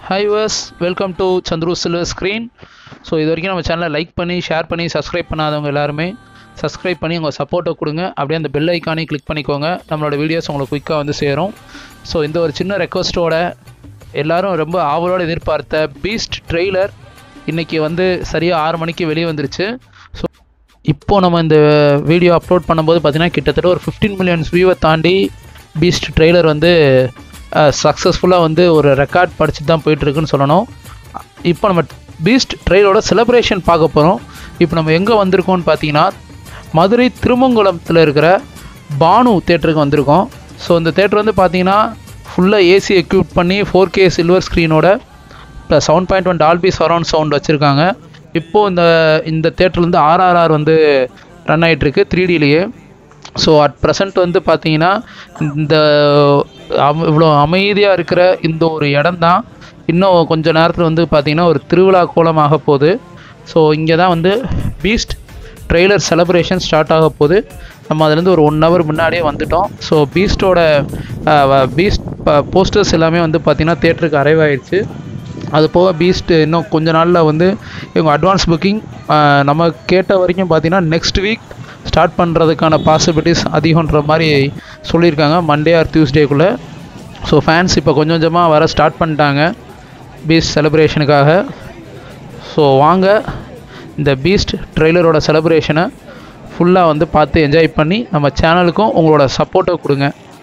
high viewers welcome to Chandru silver screen so இது வரைக்கும் நம்ம சேனலை லைக் பண்ணி ஷேர் பண்ணி சப்ஸ்கிரைப் பண்ணாதவங்க எல்லாருமே சப்ஸ்கிரைப் பண்ணி உங்கள் சப்போர்ட்டை கொடுங்க அப்படியே அந்த பெல் ஐக்கானையும் கிளிக் பண்ணிக்கோங்க நம்மளோட வீடியோஸ் உங்களுக்கு குயிக்காக வந்து சேரும் ஸோ இந்த ஒரு சின்ன ரெக்வஸ்ட்டோட எல்லாரும் ரொம்ப ஆவலோடு எதிர்பார்த்த பீஸ்ட் ட்ரெய்லர் இன்றைக்கி வந்து சரியாக ஆறு மணிக்கு வெளியே வந்துருச்சு ஸோ இப்போ நம்ம இந்த வீடியோ அப்லோட் பண்ணும்போது பார்த்தீங்கன்னா கிட்டத்தட்ட ஒரு ஃபிஃப்டீன் மில்லியன்ஸ் வியூவை தாண்டி பீஸ்ட் ட்ரெய்லர் வந்து சக்ஸஸ்ஃபுல்லாக வந்து ஒரு ரெக்கார்ட் படிச்சுட்டு தான் போயிட்டுருக்குன்னு சொல்லணும் இப்போ நம்ம பீஸ்ட் ட்ரெயிலோட செலிப்ரேஷன் பார்க்க போகிறோம் இப்போ நம்ம எங்கே வந்திருக்கோம்னு பார்த்தீங்கன்னா மதுரை திருமங்குளத்தில் இருக்கிற பானு தேட்டருக்கு வந்திருக்கோம் ஸோ இந்த தேட்டர் வந்து பார்த்தீங்கன்னா ஃபுல்லாக ஏசி எக்யூப் பண்ணி ஃபோர் கே சில்வர் ஸ்க்ரீனோட plus seven point one Dolby surround sound வச்சுருக்காங்க இப்போது இந்த இந்த தேட்டர்லேருந்து ஆர்ஆர்ஆர் வந்து ரன் ஆகிட்டுருக்கு த்ரீ டிலேயே ஸோ அட் ப்ரெசண்ட் வந்து பார்த்தீங்கன்னா இந்த அம் இவ்வளோ அமைதியாக இருக்கிற இந்த ஒரு இடம் தான் இன்னும் கொஞ்ச நேரத்தில் வந்து பார்த்திங்கன்னா ஒரு திருவிழா கோலமாக போகுது ஸோ இங்கே தான் வந்து பீஸ்ட் ட்ரெய்லர் செலப்ரேஷன் ஸ்டார்ட் ஆக போகுது நம்ம அதுலேருந்து ஒரு ஒன் ஹவர் முன்னாடியே வந்துட்டோம் ஸோ பீஸ்டோட பீஸ்ட் போஸ்டர்ஸ் எல்லாமே வந்து பார்த்திங்கன்னா தேட்டருக்கு அரைவ் ஆயிடுச்சு அது போக பீஸ்ட் இன்னும் கொஞ்ச நாளில் வந்து இவங்க அட்வான்ஸ் புக்கிங் நம்ம கேட்ட வரைக்கும் பார்த்தீங்கன்னா நெக்ஸ்ட் வீக் ஸ்டார்ட் பண்ணுறதுக்கான பாசிபிலிட்டிஸ் அதிகன்ற மாதிரி சொல்லியிருக்காங்க மண்டே ஆர் டியூஸ்டேக்குள்ளே ஸோ ஃபேன்ஸ் இப்போ கொஞ்சம் கொஞ்சமாக வர ஸ்டார்ட் பண்ணிட்டாங்க பீஸ்ட் செலிப்ரேஷனுக்காக ஸோ வாங்க இந்த பீஸ்ட் ட்ரெய்லரோட செலிப்ரேஷனை ஃபுல்லாக வந்து பார்த்து என்ஜாய் பண்ணி நம்ம சேனலுக்கும் உங்களோட சப்போர்ட்டை கொடுங்க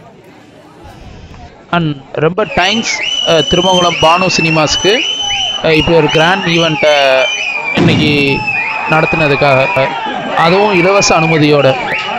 அண்ட் ரொம்ப தேங்க்ஸ் திருமங்கலம் பானு சினிமாஸ்க்கு இப்படி ஒரு கிராண்ட் ஈவெண்ட்டை இன்னைக்கு நடத்துனதுக்காக அதுவும் இலவச அனுமதியோட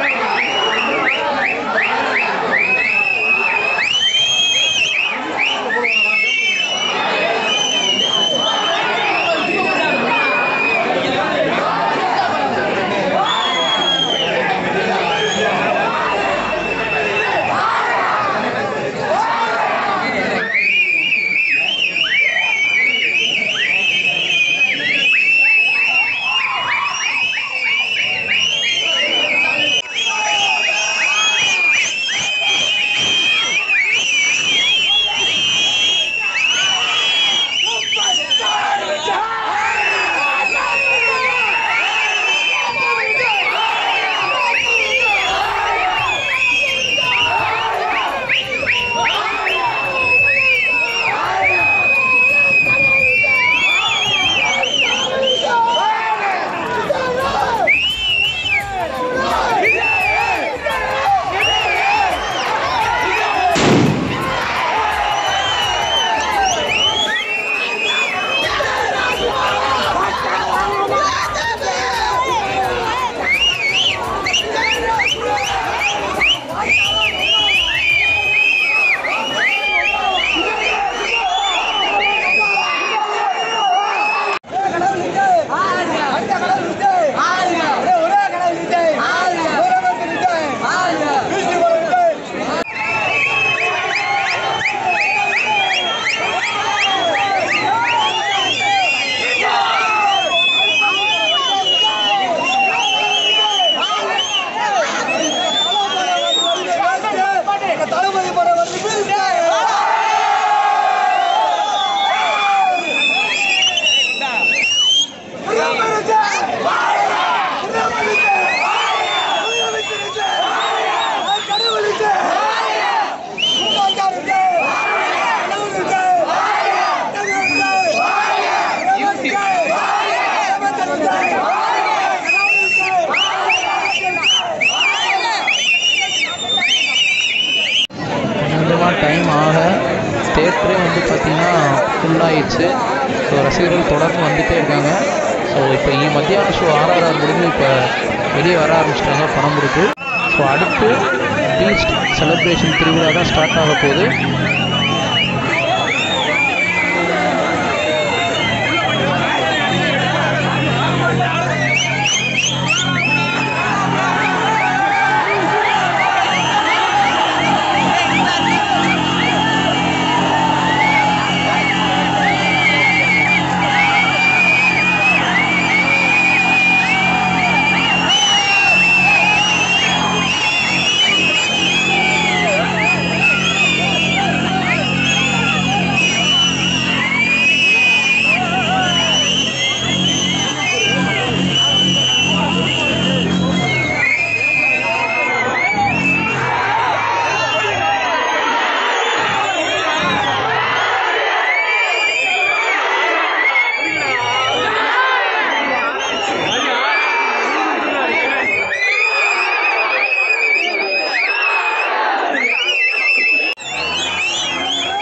தளபதி படம் வந்து கொஞ்சமாக டைம் ஆக தேட்டரே வந்து பார்த்திங்கன்னா ஃபுல்லாகிடுச்சு ஸோ ரசிகர்கள் தொடர்ந்து வந்துகிட்டே இருக்காங்க ஸோ இப்போ இங்கே மத்தியான ஷோ ஆர்ஆர்ஆர் முடிஞ்சு இப்போ வெளியே வர ஆரம்பிச்சிட்டாங்க பணம் கொடுத்து ஸோ அடுத்து பீஸ்ட் செலிப்ரேஷன் திருவிழா தான் ஸ்டார்ட் ஆக போகுது ஆ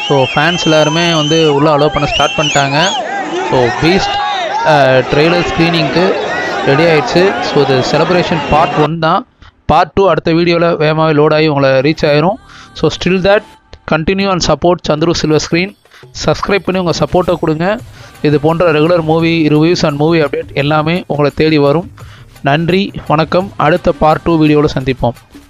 ஸோ ஃபேன்ஸ் எல்லாருமே வந்து உள்ளே அலோவ் பண்ண ஸ்டார்ட் பண்ணிட்டாங்க ஸோ பீஸ்ட் ட்ரெய்லர் ஸ்க்ரீனிங்க்கு ரெடி ஆயிடுச்சு ஸோ இது செலிப்ரேஷன் பார்ட் ஒன் தான் பார்ட் டூ அடுத்த வீடியோவில் வேகமாகவே லோட் ஆகி உங்களை ரீச் ஆயிரும் so still that continue and support Chandru silver screen subscribe பண்ணி உங்கள் சப்போர்ட்டை கொடுங்க இது போன்ற regular movie reviews and movie update எல்லாமே உங்களை தேடி வரும் நன்றி வணக்கம் அடுத்த பார்ட் டூ வீடியோவில் சந்திப்போம்